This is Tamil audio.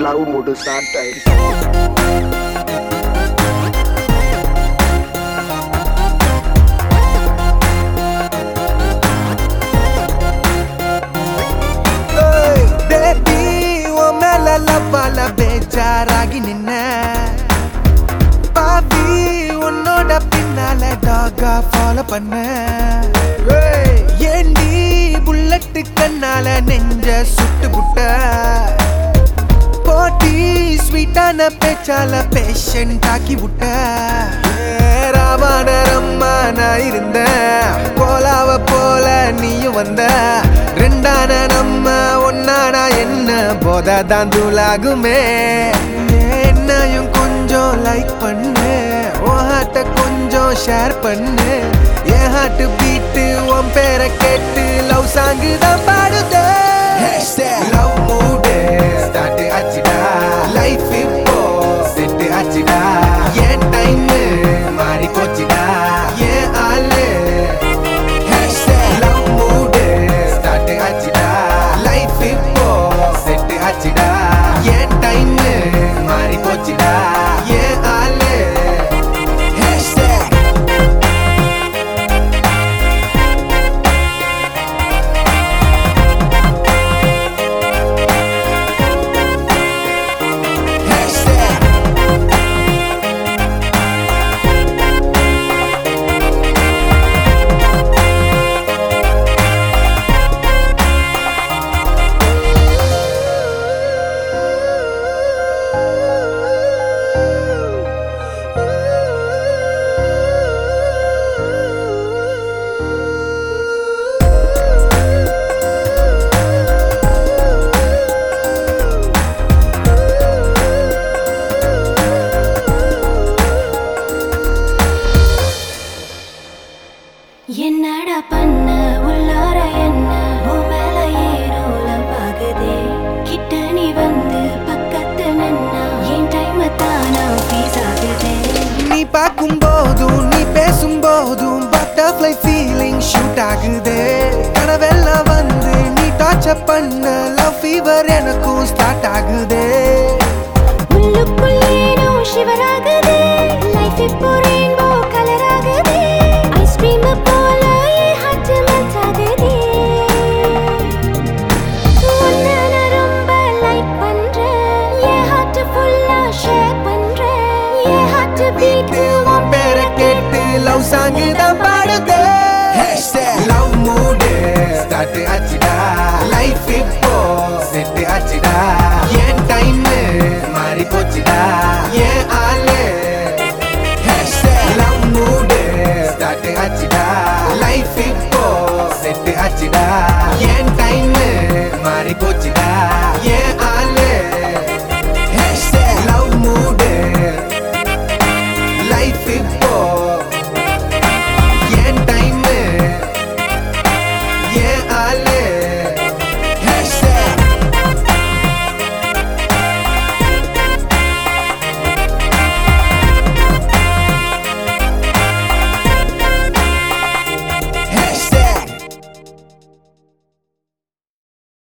லவ் மூடு ஸ்டார்ட் ஆயிடுச்சு பேபி உன் மேல லவ்வால பேஜாராகி நின்ன பாவி உன்னோட பின்னால டாகா ஃபாலோ பண்ண ஏய், ஏண்டி புல்லட்டு கண்ணால நெஞ்ச சுட்டு புட்ட போட்டி ஸ்வீட்டான பேச்சால பேஷண்ட் ஆக்கி விட்ட ராமானரம்மா நான் இருந்தேன் போலாவ போல நீயும் வந்த ரெண்டான நம்ம ஒன்னானா என்ன போதா தான் தூளாகுமே என்னையும் கொஞ்சம் லைக் பண்ணு உன் ஹார்ட்ட கொஞ்சம் ஷேர் பண்ணு என் ஹார்ட் பீட்டு உன் பேரை கேட்டு லவ் சாங்கு தான் பாடுதே லவ் மூடு ஸ்டார்ட் ஆச்சுடா லைஃப் இப்போ செட் ஆச்சுடா என் டைம் மாறி போச்சுடா என் ஆளு லவ் மூடு ஸ்டார்ட் ஆச்சுடா லைஃப் இப்போ செட் ஆச்சுடா என் டைம் மாறி போச்சுடா என் ஆளு Hashtag Hashtag என்னடா பண்ண உள்ளார என்ன உன் மேல ஏனோ லவ்வாகுதே கிட்ட நீ வந்து பக்கத்து நின்னா என் டைம் தானா ஃபீஸ் ஆகுதே நீ பார்க்கும் போதும் நீ பேசும் போதும் பட்டர்ஃப்ளை ஃபீலிங் ஷூட் ஆகுதே கனவெல்லாம் வந்து நீ டார்ச்சர் பண்ண லவ் ஃபீவர் எனக்கும் ஸ்டார்ட் ஆகுதே உள்ளுக்குள் ஏனோ ஷிவராகுதே லைஃப் இப்போ ரெயின்போ கலர் ஆகுதே ஐஸ்கிரீம் போல என் ஹார்ட் மெல்ட் ஆகுதே உன்னை நான் ரொம்ப லைக் பண்றேன் என் ஹார்ட் ஃபுல்லா ஷேர் பண்றேன் என் ஹார்ட் பீட் உன் பேரை கேட்டு லவ் சாங்கு தான் பாடுதே லவ் மூடு ஸ்டார்ட் ஆச்சுடா லைஃப் இப்போ செட் ஆச்சுடா